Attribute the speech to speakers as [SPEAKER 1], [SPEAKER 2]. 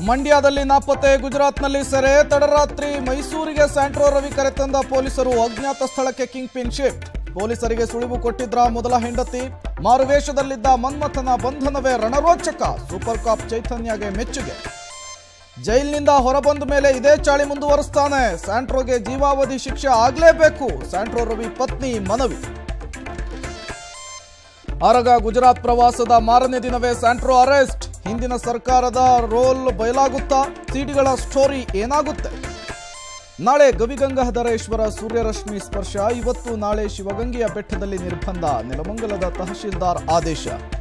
[SPEAKER 1] ಮಂಡ್ಯದಲ್ಲಿ ನಾಪತ್ತೆ ಗುಜರಾತ್ನಲ್ಲಿ ಸೆರೆ ತಡರಾತ್ರಿ ಮೈಸೂರಿಗೆ ಸ್ಯಾಂಟ್ರೋ ರವಿ ಕರೆತಂದ ಪೊಲೀಸರು ಅಜ್ಞಾತ ಸ್ಥಳಕ್ಕೆ ಕಿಂಗ್ ಪಿನ್ ಶಿಫ್ಟ್ ಪೊಲೀಸರಿಗೆ ಸುಳಿವು ಕೊಟ್ಟಿದ್ರ ಮೊದಲ ಹೆಂಡತಿ ಮಾರುವೇಷದಲ್ಲಿದ್ದ ಮನ್ಮಥನ ಬಂಧನವೇ ರಣರೋಚಕ ಸೂಪರ್ ಕಾಪ್ ಚೈತನ್ಯಗೆ ಮೆಚ್ಚುಗೆ ಜೈಲಿನಿಂದ ಹೊರಬಂದ ಮೇಲೆ ಇದೇ ಚಾಳಿ ಮುಂದುವರಿಸ್ತಾನೆ ಸ್ಯಾಂಟ್ರೋಗೆ ಜೀವಾವಧಿ ಶಿಕ್ಷೆ ಆಗಲೇಬೇಕು ಸ್ಯಾಂಟ್ರೋ ರವಿ ಪತ್ನಿ ಮನವಿ ಆರಗ ಗುಜರಾತ್ ಪ್ರವಾಸದ ಮಾರನೇ ದಿನವೇ ಸ್ಯಾಂಟ್ರೋ ಅರೆಸ್ಟ್ ಹಿಂದಿನ ಸರ್ಕಾರದ ರೋಲ್ ಬಯಲಾಗುತ್ತಾ ಸಿಡಿಗಳ ಸ್ಟೋರಿ ಏನಾಗುತ್ತೆ ನಾಳೆ ಗವಿಗಂಗಾಧರೇಶ್ವರ ಸೂರ್ಯರಶ್ಮಿ ಸ್ಪರ್ಶ ಇವತ್ತು ನಾಳೆ ಶಿವಗಂಗೆಯ ಬೆಟ್ಟದಲ್ಲಿ ನಿರ್ಬಂಧ ನೆಲಮಂಗಲದ ತಹಶೀಲ್ದಾರ್ ಆದೇಶ